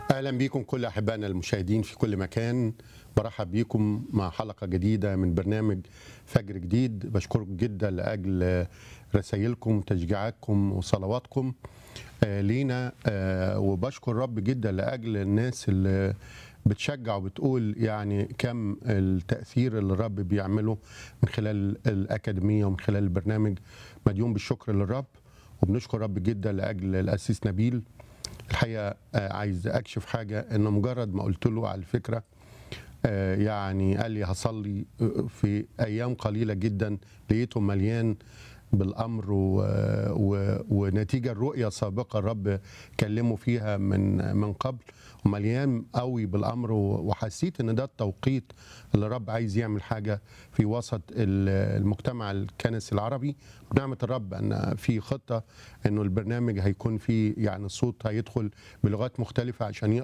اهلا بيكم كل احبائنا المشاهدين في كل مكان برحب بيكم مع حلقه جديده من برنامج فجر جديد بشكركم جدا لاجل رسائلكم تشجيعاتكم وصلواتكم آه، لينا آه، وبشكر رب جدا لاجل الناس اللي بتشجع وبتقول يعني كم التاثير اللي الرب بيعمله من خلال الاكاديميه ومن خلال البرنامج مديون بالشكر للرب وبنشكر رب جدا لاجل الاسيس نبيل الحقيقه آه، عايز اكشف حاجه انه مجرد ما قلت له على الفكره آه، يعني قال لي هصلي آه، في ايام قليله جدا لقيته مليان بالامر و... و... ونتيجه الرؤيه السابقه الرب كلمه فيها من من قبل ومليان قوي بالامر و- وحسيت ان ده التوقيت اللي الرب عايز يعمل حاجه في وسط ال- المجتمع الكنسي العربي بنعمه الرب ان في خطه انه البرنامج هيكون فيه يعني الصوت هيدخل بلغات مختلفه عشان